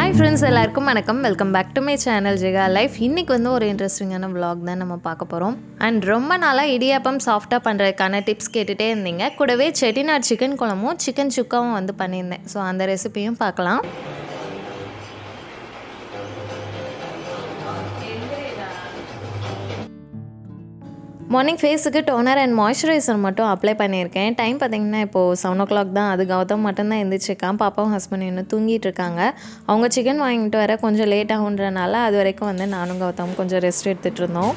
hi friends எல்லாருக்கும் வணக்கம் welcome back to my channel Jega life இன்னைக்கு வந்து ஒரு இன்ட்ரெஸ்டிங்கான vlog தான் நம்ம பார்க்க போகிறோம் அண்ட் ரொம்ப நாளாக இடியாப்பம் சாஃப்டாக பண்ணுறதுக்கான டிப்ஸ் கேட்டுகிட்டே இருந்தீங்க கூடவே செட்டிநாட் சிக்கன் குழம்பும் சிக்கன் சுக்காவும் வந்து பண்ணியிருந்தேன் ஸோ அந்த ரெசிபியும் பார்க்கலாம் மார்னிங் ஃபேஸுக்கு டோனர் அண்ட் மாய்ஸ்சரைசர் மட்டும் அப்ளை பண்ணியிருக்கேன் டைம் பார்த்தீங்கன்னா இப்போது செவன் ஓ கிளாக் தான் அது கௌதம் மட்டும்தான் எழுந்திரிச்சிருக்கான் பாப்பாவும் ஹஸ்பண்ட் இன்னும் தூங்கிட்டு இருக்காங்க அவங்க சிக்கன் வாங்கிட்டு வர கொஞ்சம் லேட் ஆகுன்றனால அது வரைக்கும் வந்து நானும் கௌதம் கொஞ்சம் ரெஸ்ட் எடுத்துகிட்டு இருந்தோம்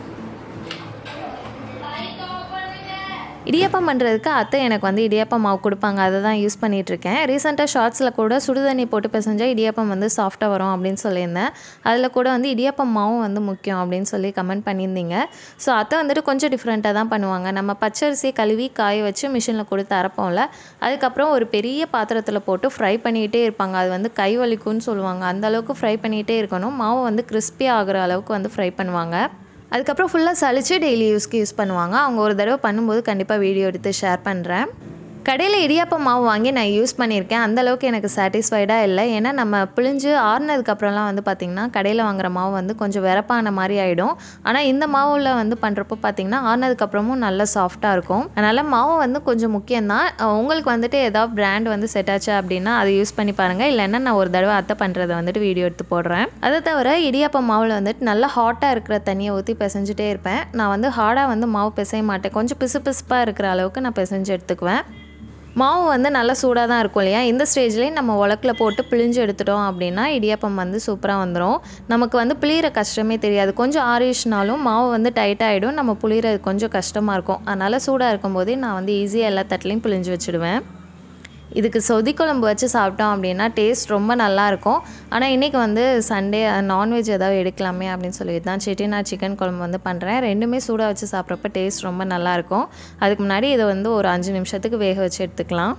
இடியாப்பம் பண்ணுறதுக்கு அத்தை எனக்கு வந்து இடியாப்பம் மாவு கொடுப்பாங்க அதை தான் யூஸ் பண்ணிகிட்ருக்கேன் ரீசெண்டாக ஷார்ட்ஸில் கூட சுடுதண்ணி போட்டு பிசைஞ்சால் இடியாப்பம் வந்து சாஃப்டாக வரும் அப்படின்னு சொல்லியிருந்தேன் அதில் கூட வந்து இடியாப்பம் மாவும் வந்து முக்கியம் அப்படின்னு சொல்லி கமெண்ட் பண்ணியிருந்தீங்க ஸோ அத்தை வந்துட்டு கொஞ்சம் டிஃப்ரெண்ட்டாக தான் பண்ணுவாங்க நம்ம பச்சரிசியை கழுவி காய வச்சு மிஷினில் கொடுத்து அரைப்போம்ல அதுக்கப்புறம் ஒரு பெரிய பாத்திரத்தில் போட்டு ஃப்ரை பண்ணிக்கிட்டே இருப்பாங்க அது வந்து கை வலிக்கும்னு சொல்லுவாங்க அந்த அளவுக்கு ஃப்ரை பண்ணிகிட்டே இருக்கணும் மாவு வந்து கிறிஸ்பி ஆகிற அளவுக்கு வந்து ஃப்ரை பண்ணுவாங்க அதுக்கப்புறம் ஃபுல்லாக சளிச்சு டெய்லி யூஸ்க்கு யூஸ் பண்ணுவாங்க அவங்க ஒரு தடவை பண்ணும்போது கண்டிப்பாக வீடியோ எடுத்து ஷேர் பண்ணுறேன் கடையில் இடியாப்பம் மாவு வாங்கி நான் யூஸ் பண்ணியிருக்கேன் அந்தளவுக்கு எனக்கு சாட்டிஸ்ஃபைடாக இல்லை ஏன்னா நம்ம பிழிஞ்சு ஆறுனதுக்கப்புறம்லாம் வந்து பார்த்திங்கன்னா கடையில் வாங்குற மாவு வந்து கொஞ்சம் விறப்பான மாதிரி ஆகிடும் ஆனால் இந்த மாவில் வந்து பண்ணுறப்போ பார்த்திங்கன்னா ஆறுனதுக்கப்புறமும் நல்லா சாஃப்டாக இருக்கும் அதனால் மாவு வந்து கொஞ்சம் முக்கியம்தான் உங்களுக்கு வந்துட்டு ஏதாவது பிராண்ட் வந்து செட் ஆச்சு அப்படின்னா அதை யூஸ் பண்ணி பாருங்கள் இல்லைன்னா நான் ஒரு தடவை அத்தை பண்ணுறதை வந்துட்டு வீடியோ எடுத்து போடுறேன் அதை தவிர இடியாப்பம் மாவில் வந்துட்டு நல்லா ஹாட்டாக இருக்கிற தண்ணியை ஊற்றி பிசைஞ்சிட்டே இருப்பேன் நான் வந்து ஹார்டாக வந்து மாவு பிசைய மாட்டேன் கொஞ்சம் பிசு பிசுப்பாக இருக்கிற அளவுக்கு நான் பிசைஞ்சு எடுத்துக்குவேன் மாவு வந்து நல்லா சூடாக தான் இருக்கும் இல்லையா இந்த ஸ்டேஜ்லேயே நம்ம உலக்கில் போட்டு பிழிஞ்சு எடுத்துட்டோம் அப்படின்னா இடியாப்பம் வந்து சூப்பராக வந்துடும் நமக்கு வந்து புளியிற கஷ்டமே தெரியாது கொஞ்சம் ஆரிஷ்னாலும் மாவு வந்து டைட் ஆகிடும் நம்ம புளியிறது கொஞ்சம் கஷ்டமாக இருக்கும் அதனால் சூடாக இருக்கும்போதே நான் வந்து ஈஸியாக எல்லா தட்டிலையும் பிழிஞ்சு வச்சுடுவேன் இதுக்கு சொதி குழம்பு வச்சு சாப்பிட்டோம் அப்படின்னா டேஸ்ட் ரொம்ப நல்லாயிருக்கும் ஆனால் இன்றைக்கி வந்து சண்டே நான்வெஜ் ஏதாவது எடுக்கலாமே அப்படின்னு சொல்லிட்டு தான் செட்டிநாட் சிக்கன் குழம்பு வந்து பண்ணுறேன் ரெண்டுமே சூடாக வச்சு சாப்பிட்றப்ப டேஸ்ட் ரொம்ப நல்லாயிருக்கும் அதுக்கு முன்னாடி இதை வந்து ஒரு அஞ்சு நிமிஷத்துக்கு வேக வச்சு எடுத்துக்கலாம்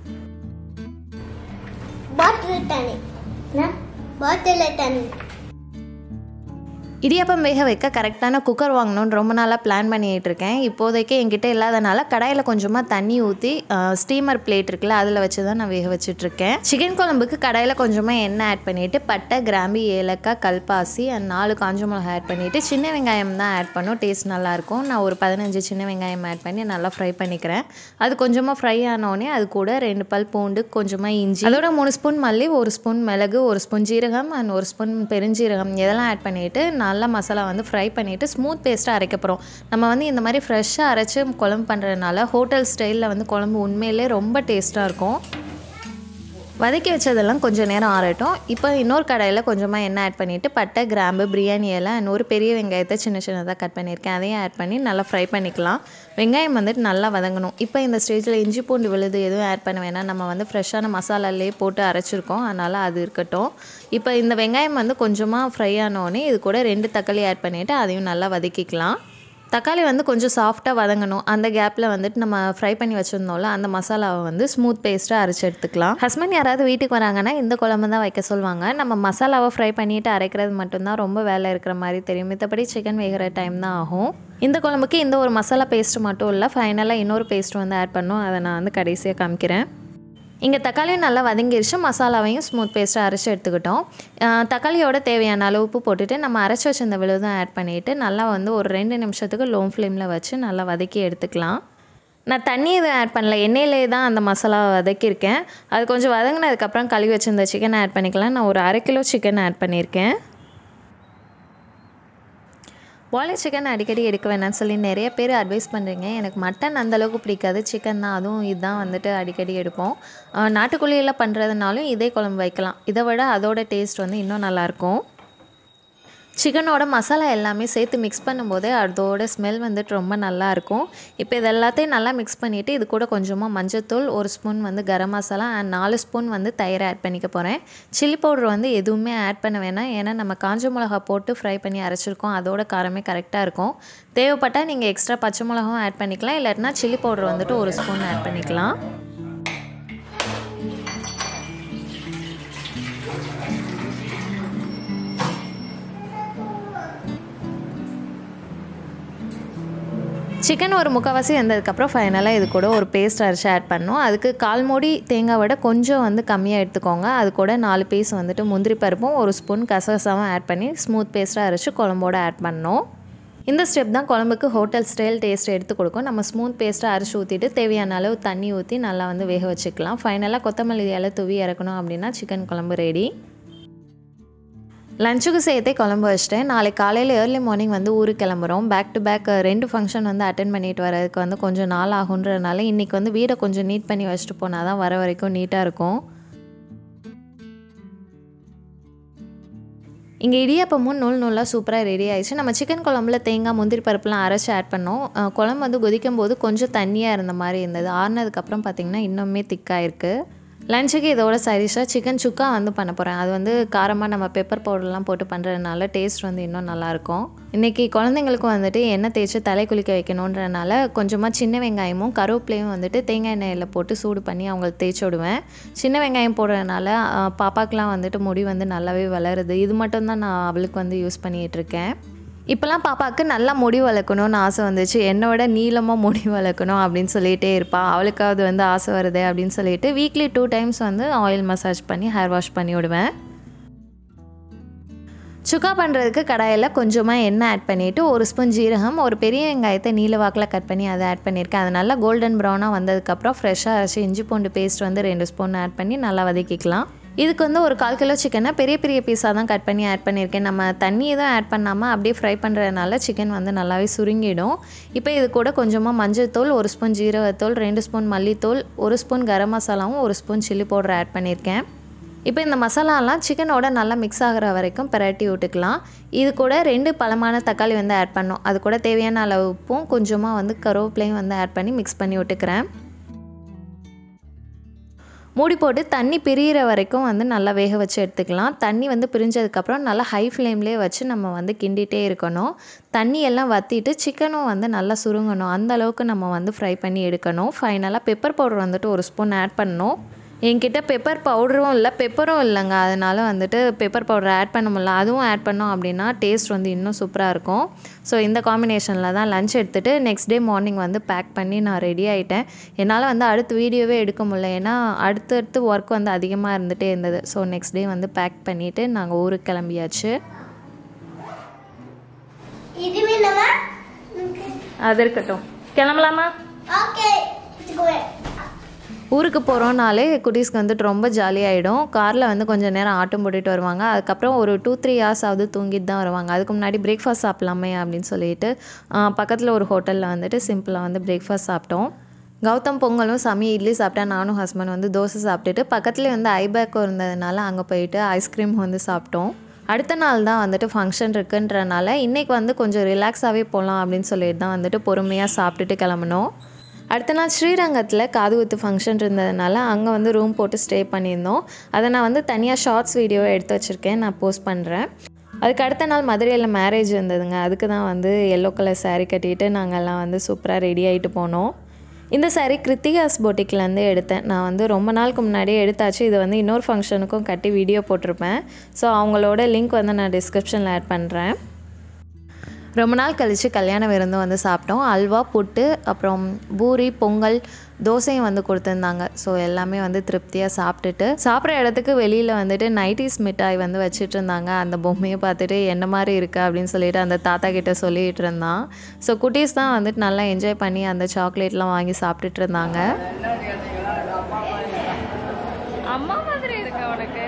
பாட்டில் தண்ணி பாட்டில் தண்ணி இடியாப்பம் வேக வைக்க கரெக்டான குக்கர் வாங்கணும்னு ரொம்ப நாளாக பிளான் பண்ணிகிட்டு இருக்கேன் இப்போதைக்கு என்கிட்ட இல்லாதனால கடாயில் கொஞ்சமாக தண்ணி ஊற்றி ஸ்டீமர் பிளேட் இருக்குல்ல அதில் வச்சு தான் நான் வேக வச்சுட்ருக்கேன் சிக்கன் குழம்புக்கு கடாயில் கொஞ்சமாக எண்ணெய் ஆட் பண்ணிவிட்டு பட்டை கிராம்பி ஏலக்காய் கல்பாசி அண்ட் நாலு காஞ்ச மிளகா ஆட் பண்ணிவிட்டு சின்ன வெங்காயம் தான் ஆட் பண்ணும் டேஸ்ட் நல்லாயிருக்கும் நான் ஒரு பதினஞ்சு சின்ன வெங்காயம் ஆட் பண்ணி நல்லா ஃப்ரை பண்ணிக்கிறேன் அது கொஞ்சமாக ஃப்ரை ஆனோடனே அது கூட ரெண்டு பல் பூண்டு கொஞ்சமாக இஞ்சி அதோட மூணு ஸ்பூன் மல்லி ஒரு ஸ்பூன் மிளகு ஒரு ஸ்பூன் ஜீரகம் அண்ட் ஒரு ஸ்பூன் பெருஞ்சீரகம் இதெல்லாம் ஆட் பண்ணிவிட்டு நல்லா மசாலா வந்து ஃப்ரை பண்ணிவிட்டு ஸ்மூத் பேஸ்ட்டாக அரைக்க போகிறோம் நம்ம வந்து இந்த மாதிரி ஃப்ரெஷ்ஷாக அரைச்சி குழம்பு பண்ணுறதுனால ஹோட்டல் ஸ்டைலில் வந்து குழம்பு உண்மையிலே ரொம்ப டேஸ்ட்டாக இருக்கும் வதக்கி வச்சதெல்லாம் கொஞ்சம் நேரம் ஆறட்டும் இப்போ இன்னொரு கடாயில் கொஞ்சமாக எண்ணெய் ஆட் பண்ணிவிட்டு பட்டை கிராம்பு பிரியாணி எல்லாம் அண்ட் ஒரு பெரிய வெங்காயத்தை சின்ன சின்னதாக கட் பண்ணியிருக்கேன் அதையும் ஆட் பண்ணி நல்லா ஃப்ரை பண்ணிக்கலாம் வெங்காயம் வந்துட்டு நல்லா வதங்கணும் இப்போ இந்த ஸ்டேஜில் இஞ்சி பூண்டு விழுது எதுவும் ஆட் பண்ண வேணாம் நம்ம வந்து ஃப்ரெஷ்ஷான மசாலாலே போட்டு அரைச்சிருக்கோம் அதனால் அது இருக்கட்டும் இப்போ இந்த வெங்காயம் வந்து கொஞ்சமாக ஃப்ரை ஆனோடனே இது கூட ரெண்டு தக்காளி ஆட் பண்ணிவிட்டு அதையும் நல்லா வதக்கிக்கலாம் தக்காளி வந்து கொஞ்சம் சாஃப்டாக வதங்கணும் அந்த கேப்பில் வந்துட்டு நம்ம ஃப்ரை பண்ணி வச்சுருந்தோம்ல அந்த மசாலாவை வந்து ஸ்மூத் பேஸ்ட்டாக அரைச்சி எடுத்துக்கலாம் ஹஸ்பண்ட் யாராவது வீட்டுக்கு வராங்கன்னா இந்த குழம்பு தான் வைக்க சொல்லுவாங்க நம்ம மசாலாவை ஃப்ரை பண்ணிவிட்டு அரைக்கிறது மட்டும்தான் ரொம்ப வேலை இருக்கிற மாதிரி தெரியும் மித்தபடி சிக்கன் வேகிற டைம் தான் ஆகும் இந்த குழம்புக்கு இந்த ஒரு மசாலா பேஸ்ட் மட்டும் இல்லை ஃபைனலாக இன்னொரு பேஸ்ட் வந்து ஆட் பண்ணும் அதை நான் வந்து கடைசியாக காமிக்கிறேன் இங்கே தக்காளியும் நல்லா வதங்கிருச்சு மசாலாவையும் ஸ்மூத் பேஸ்ட்டாக அரைச்சி எடுத்துக்கிட்டோம் தக்காளியோட தேவையான அளவு உப்பு போட்டுட்டு நம்ம அரைச்சி வச்சிருந்த விழுதும் ஆட் பண்ணிவிட்டு நல்லா வந்து ஒரு ரெண்டு நிமிஷத்துக்கு லோ ஃப்ளேமில் வச்சு நல்லா வதக்கி எடுத்துக்கலாம் நான் தண்ணி எதுவும் ஆட் பண்ணல எண்ணெயிலே தான் அந்த மசாலா வதக்கியிருக்கேன் அது கொஞ்சம் வதங்கினதுக்கப்புறம் கழுவி வச்சிருந்த சிக்கன் ஆட் பண்ணிக்கலாம் நான் ஒரு அரை கிலோ சிக்கன் ஆட் பண்ணியிருக்கேன் பாய்லர் சிக்கன் அடிக்கடி எடுக்க வேணாம்னு சொல்லி நிறைய பேர் அட்வைஸ் பண்ணுறீங்க எனக்கு மட்டன் அந்தளவுக்கு பிடிக்காது சிக்கன் தான் அதுவும் இதுதான் வந்துட்டு அடிக்கடி எடுப்போம் நாட்டுக்கோழியில் பண்ணுறதுனாலும் இதே குழம்பு வைக்கலாம் இதை விட அதோட டேஸ்ட் வந்து இன்னும் நல்லாயிருக்கும் சிக்கனோட மசாலா எல்லாமே சேர்த்து மிக்ஸ் பண்ணும்போதே அதோட ஸ்மெல் வந்துட்டு ரொம்ப நல்லாயிருக்கும் இப்போ இது எல்லாத்தையும் நல்லா மிக்ஸ் பண்ணிவிட்டு இது கூட கொஞ்சமாக மஞ்சத்தூள் ஒரு ஸ்பூன் வந்து கரம் மசாலா அண்ட் நாலு ஸ்பூன் வந்து தயிர் ஆட் பண்ணிக்க போகிறேன் சில்லி பவுடர் வந்து எதுவுமே ஆட் பண்ண வேணாம் ஏன்னா நம்ம காஞ்ச மிளகா போட்டு ஃப்ரை பண்ணி அரைச்சிருக்கோம் அதோட காரமே கரெக்டாக இருக்கும் தேவைப்பட்டால் நீங்கள் எக்ஸ்ட்ரா பச்சை மிளகாவும் ஆட் பண்ணிக்கலாம் இல்லாட்டினா சில்லி பவுடர் வந்துட்டு ஒரு ஸ்பூன் ஆட் பண்ணிக்கலாம் சிக்கன் ஒரு முக்கால்வாசி வந்ததுக்கப்புறம் ஃபைனலாக இது கூட ஒரு பேஸ்ட் அரைச்சி ஆட் பண்ணோம் அதுக்கு கால் மூடி தேங்காய் விட கொஞ்சம் வந்து கம்மியாக எடுத்துக்கோங்க அது கூட நாலு பீஸ் வந்துட்டு முந்திரி பருப்பும் ஒரு ஸ்பூன் கசகசாவும் ஆட் பண்ணி ஸ்மூத் பேஸ்ட்டாக அரைச்சி குழம்போட ஆட் பண்ணோம் இந்த ஸ்டெப் தான் குழம்புக்கு ஹோட்டல் ஸ்டைல் டேஸ்ட் எடுத்து கொடுக்கும் நம்ம ஸ்மூத் பேஸ்ட்டாக அரைச்சி ஊற்றிட்டு தேவையான அளவு தண்ணி ஊற்றி நல்லா வந்து வேக வச்சுக்கலாம் ஃபைனலாக கொத்தமல்லி இலை தூவி இறக்கணும் அப்படின்னா சிக்கன் குழம்பு ரெடி லஞ்சுக்கு சேர்த்தே குழம்பு வச்சிட்டேன் நாளைக்கு காலையில் ஏர்லி மார்னிங் வந்து ஊருக்கு கிளம்புறோம் பேக் டு பேக் ரெண்டு ஃபங்க்ஷன் வந்து அட்டன் பண்ணிட்டு வரதுக்கு வந்து கொஞ்சம் நாள் ஆகுன்றதுனால இன்றைக்கி வந்து வீடை கொஞ்சம் நீட் பண்ணி வச்சுட்டு போனால் தான் வர வரைக்கும் நீட்டாக இருக்கும் இங்கே இடியாப்பமும் நூல் நூலாக சூப்பராக ரெடி ஆயிடுச்சு நம்ம சிக்கன் குழம்புல தேங்காய் முந்திரி பருப்புலாம் அரைச்சி ஆட் பண்ணோம் அஹ் குழம்பு வந்து கொதிக்கும் போது கொஞ்சம் தண்ணியாக இருந்த மாதிரி இருந்தது ஆறுனதுக்கப்புறம் பார்த்திங்கன்னா இன்னுமே திக்காக இருக்குது லஞ்சுக்கு இதோட சைடிஷாக சிக்கன் சுக்கா வந்து பண்ண போகிறேன் அது வந்து காரமாக நம்ம பெப்பர் பவுடர்லாம் போட்டு பண்ணுறதுனால டேஸ்ட் வந்து இன்னும் நல்லாயிருக்கும் இன்றைக்கி குழந்தைங்களுக்கு வந்துட்டு எண்ணெய் தேய்ச்சி தலை குளிக்க வைக்கணுன்றனால கொஞ்சமாக சின்ன வெங்காயமும் கருவேப்பிலையும் வந்துட்டு தேங்காய் எண்ணெயில் போட்டு சூடு பண்ணி அவங்களுக்கு தேய்ச்சி விடுவேன் சின்ன வெங்காயம் போடுறதுனால ஆஹ், பாப்பாக்கெலாம் வந்துட்டு முடி வந்து நல்லாவே வளருது இது மட்டும்தான் நான் அவளுக்கு வந்து யூஸ் பண்ணிகிட்டு இருக்கேன் இப்போலாம் பாப்பாவுக்கு நல்லா முடி வளர்க்கணும்னு ஆசை வந்துச்சு என்னோட நீளமாக முடி வளர்க்கணும் அப்படின்னு சொல்லிகிட்டே இருப்பாள் அவளுக்காவது வந்து ஆசை வருது அப்படின்னு சொல்லிட்டு வீக்லி டூ டைம்ஸ் வந்து ஆயில் மசாஜ் பண்ணி ஹேர் வாஷ் பண்ணி விடுவேன் சுக்கா பண்ணுறதுக்கு கடாயில் கொஞ்சமாக எண்ணெய் ஆட் பண்ணிவிட்டு ஒரு ஸ்பூன் ஜீரகம் ஒரு பெரிய வெங்காயத்தை நீல வாக்கில் கட் பண்ணி அதை ஆட் பண்ணியிருக்கேன் அது நல்லா கோல்டன் ப்ரௌனாக வந்ததுக்கப்புறம் ஃப்ரெஷ்ஷாக அரைச்சி இஞ்சி பூண்டு பேஸ்ட் வந்து ரெண்டு ஸ்பூன் ஆட் பண்ணி நல்லா வதக்கிக்கலாம் இதுக்கு வந்து ஒரு கால் கிலோ சிக்கனை பெரிய பெரிய பீஸாக தான் கட் பண்ணி ஆட் பண்ணியிருக்கேன் நம்ம தண்ணி எதுவும் ஆட் பண்ணாமல் அப்படியே ஃப்ரை பண்ணுறதுனால சிக்கன் வந்து நல்லாவே சுருங்கிடும் இப்போ இது கூட கொஞ்சமாக மஞ்சள் தூள் ஒரு ஸ்பூன் ஜீரகத்தூள் ரெண்டு ஸ்பூன் மல்லித்தூள் ஒரு ஸ்பூன் கரம் மசாலாவும் ஒரு ஸ்பூன் சில்லி பவுடர் ஆட் பண்ணியிருக்கேன் இப்போ இந்த மசாலாலாம் சிக்கனோட நல்லா மிக்ஸ் ஆகிற வரைக்கும் பிரட்டி விட்டுக்கலாம் இது கூட ரெண்டு பழமான தக்காளி வந்து ஆட் பண்ணோம் அது கூட தேவையான அளவு உப்பும் கொஞ்சமாக வந்து கருவேப்பிலையும் வந்து ஆட் பண்ணி மிக்ஸ் பண்ணி விட்டுக்கிறேன் மூடி போட்டு தண்ணி பிரியிற வரைக்கும் வந்து நல்லா வேக வச்சு எடுத்துக்கலாம் தண்ணி வந்து பிரிஞ்சதுக்கப்புறம் நல்லா ஹை ஃப்ளேம்லேயே வச்சு நம்ம வந்து கிண்டிகிட்டே இருக்கணும் தண்ணி எல்லாம் வற்றிட்டு சிக்கனும் வந்து நல்லா சுருங்கணும் அந்த அளவுக்கு நம்ம வந்து ஃப்ரை பண்ணி எடுக்கணும் ஃபைனலாக பெப்பர் பவுடர் வந்துட்டு ஒரு ஸ்பூன் ஆட் பண்ணணும் என்கிட்ட பெப்பர் பவுடரும் இல்லை பெப்பரும் இல்லைங்க அதனால வந்துட்டு பெப்பர் பவுடர் ஆட் பண்ண முடியல அதுவும் ஆட் பண்ணோம் அப்படின்னா டேஸ்ட் வந்து இன்னும் சூப்பராக இருக்கும் ஸோ இந்த காம்பினேஷனில் தான் லஞ்ச் எடுத்துகிட்டு நெக்ஸ்ட் டே மார்னிங் வந்து பேக் பண்ணி நான் ரெடி ஆகிட்டேன் என்னால் வந்து அடுத்து வீடியோவே எடுக்க முடியல ஏன்னா அடுத்தடுத்து ஒர்க் வந்து அதிகமாக இருந்துகிட்டே இருந்தது ஸோ நெக்ஸ்ட் டே வந்து பேக் பண்ணிவிட்டு நாங்கள் ஊருக்கு கிளம்பியாச்சு இது வேணுமா அது இருக்கட்டும் கிளம்பலாமா ஓகே ஊருக்கு போகிறோம்னாலே குட்டீஸ்க்கு வந்துட்டு ரொம்ப ஜாலியாகிடும் காரில் வந்து கொஞ்சம் நேரம் ஆட்டம் போட்டுட்டு வருவாங்க அதுக்கப்புறம் ஒரு டூ த்ரீ ஹவர்ஸ் ஆகுது தூங்கிட்டு தான் வருவாங்க அதுக்கு முன்னாடி பிரேக்ஃபாஸ்ட் சாப்பிட்லாமே அப்படின்னு சொல்லிட்டு பக்கத்தில் ஒரு ஹோட்டலில் வந்துட்டு சிம்பிளாக வந்து பிரேக்ஃபாஸ்ட் சாப்பிட்டோம் கௌதம் பொங்கலும் சமி இட்லி சாப்பிட்டா நானும் ஹஸ்பண்ட் வந்து தோசை சாப்பிட்டுட்டு பக்கத்துலேயே வந்து ஐபேக்கும் இருந்ததுனால அங்கே போயிட்டு ஐஸ்கிரீம் வந்து சாப்பிட்டோம் அடுத்த நாள் தான் வந்துட்டு ஃபங்க்ஷன் இருக்குன்றனால இன்றைக்கி வந்து கொஞ்சம் ரிலாக்ஸாகவே போகலாம் அப்படின்னு சொல்லிட்டு தான் வந்துட்டு பொறுமையாக சாப்பிட்டுட்டு கிளம்புனோம் அடுத்த நாள் ஸ்ரீரங்கத்தில் காது குத்து ஃபங்க்ஷன் இருந்ததுனால அங்கே வந்து ரூம் போட்டு ஸ்டே பண்ணியிருந்தோம் அதை நான் வந்து தனியாக ஷார்ட்ஸ் வீடியோவை எடுத்து வச்சுருக்கேன் நான் போஸ்ட் பண்ணுறேன் அதுக்கு அடுத்த நாள் மதுரையில் மேரேஜ் இருந்ததுங்க அதுக்கு தான் வந்து எல்லோ கலர் saree கட்டிட்டு நாங்கள்லாம் வந்து சூப்பராக ரெடி ஆகிட்டு போனோம் இந்த saree கிருத்திகாஸ் பொட்டிக்லேருந்து எடுத்தேன் நான் வந்து ரொம்ப நாளுக்கு முன்னாடியே எடுத்தாச்சு இது வந்து இன்னொரு ஃபங்க்ஷனுக்கும் கட்டி வீடியோ போட்டிருப்பேன் ஸோ அவங்களோட லிங்க் வந்து நான் டிஸ்கிரிப்ஷனில் ஆட் பண்ணுறேன் ரொம்ப நாள் கழித்து கல்யாண விருந்தும் வந்து சாப்பிட்டோம் அல்வா புட்டு அப்புறம் பூரி பொங்கல் தோசையும் வந்து கொடுத்துருந்தாங்க ஸோ எல்லாமே வந்து திருப்தியாக சாப்பிட்டுட்டு சாப்பிட்ற இடத்துக்கு வெளியில் வந்துட்டு நைட்டிஸ் மிட்டாய் வந்து வச்சுட்டு இருந்தாங்க அந்த பொம்மையை பார்த்துட்டு என்ன மாதிரி இருக்கா அப்படின்னு சொல்லிட்டு அந்த தாத்தா கிட்ட சொல்லிட்டு இருந்தான் ஸோ குட்டீஸ் தான் வந்துட்டு நல்லா என்ஜாய் பண்ணி அந்த சாக்லேட்லாம் வாங்கி சாப்பிட்டுட்டு இருந்தாங்க அம்மா மாதிரி இருக்கா உனக்கு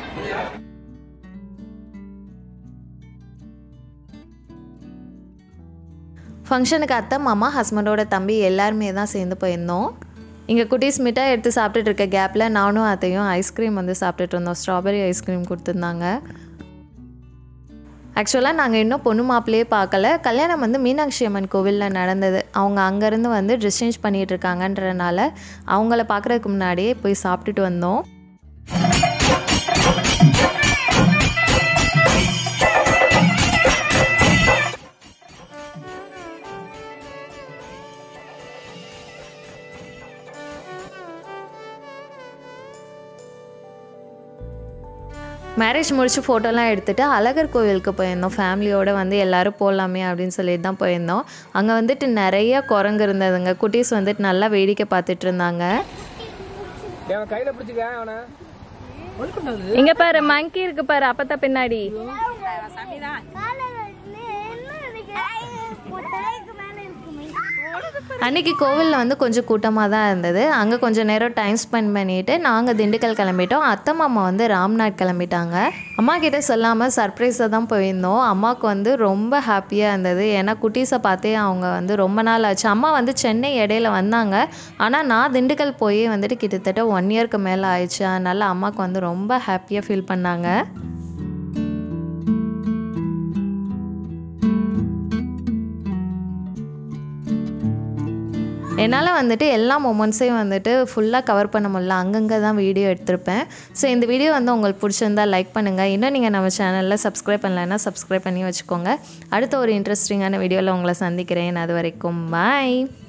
ஃபங்க்ஷனுக்கு அத்தை மாமா ஹஸ்பண்டோட தம்பி எல்லாருமே தான் சேர்ந்து போயிருந்தோம் இங்கே குட்டீஸ் மிட்டாய் எடுத்து சாப்பிட்டுட்டு இருக்க கேப்பில் நானும் அத்தையும் ஐஸ்கிரீம் வந்து சாப்பிட்டுட்டு இருந்தோம் ஸ்ட்ராபெரி ஐஸ்கிரீம் கொடுத்துருந்தாங்க ஆக்சுவலாக நாங்கள் இன்னும் பொண்ணு மாப்பிள்ளையே பார்க்கல கல்யாணம் வந்து மீனாட்சி அம்மன் கோவிலில் நடந்தது அவங்க அங்கேருந்து வந்து ட்ரெஸ் சேஞ்ச் பண்ணிகிட்டு இருக்காங்கன்றனால அவங்கள பார்க்குறதுக்கு முன்னாடியே போய் சாப்பிட்டுட்டு வந்தோம் மேரேஜ் முடிச்சு ஃபோட்டோலாம் எடுத்துகிட்டு அழகர் கோவிலுக்கு போயிருந்தோம் ஃபேமிலியோடு வந்து எல்லோரும் போகலாமே அப்படின்னு சொல்லிட்டு தான் போயிருந்தோம் அங்கே வந்துட்டு நிறைய குரங்கு இருந்ததுங்க குட்டீஸ் வந்துட்டு நல்லா வேடிக்கை பார்த்துட்டு இருந்தாங்க அவன் கையில பிடிச்சிக்க அவனை இங்க பாரு மங்கி இருக்கு பாரு அப்பத்தா பின்னாடி அன்னைக்கு கோவிலில் வந்து கொஞ்சம் கூட்டமாக தான் இருந்தது அங்கே கொஞ்சம் நேரம் டைம் ஸ்பெண்ட் பண்ணிட்டு நாங்கள் திண்டுக்கல் கிளம்பிட்டோம் அத்தை மாமா வந்து ராம்நாட் கிளம்பிட்டாங்க அம்மா கிட்ட சொல்லாமல் சர்ப்ரைஸாக தான் போயிருந்தோம் அம்மாவுக்கு வந்து ரொம்ப ஹாப்பியாக இருந்தது ஏன்னா குட்டீஸை பார்த்தே அவங்க வந்து ரொம்ப நாள் ஆச்சு அம்மா வந்து சென்னை இடையில வந்தாங்க ஆனால் நான் திண்டுக்கல் போய் வந்துட்டு கிட்டத்தட்ட ஒன் இயர்க்கு மேலே ஆயிடுச்சு அதனால் அம்மாவுக்கு வந்து ரொம்ப ஹாப்பியாக ஃபீல் பண்ணாங்க என்னால் வந்துட்டு எல்லா மொமெண்ட்ஸையும் வந்துட்டு ஃபுல்லாக கவர் பண்ண முடியல அங்கங்கே தான் வீடியோ எடுத்திருப்பேன் ஸோ இந்த வீடியோ வந்து உங்களுக்கு பிடிச்சிருந்தா லைக் பண்ணுங்கள் இன்னும் நீங்கள் நம்ம சேனலில் சப்ஸ்கிரைப் பண்ணலைன்னா சப்ஸ்கிரைப் பண்ணி வச்சுக்கோங்க அடுத்த ஒரு இன்ட்ரெஸ்டிங்கான வீடியோவில் உங்களை சந்திக்கிறேன் அது வரைக்கும் பாய்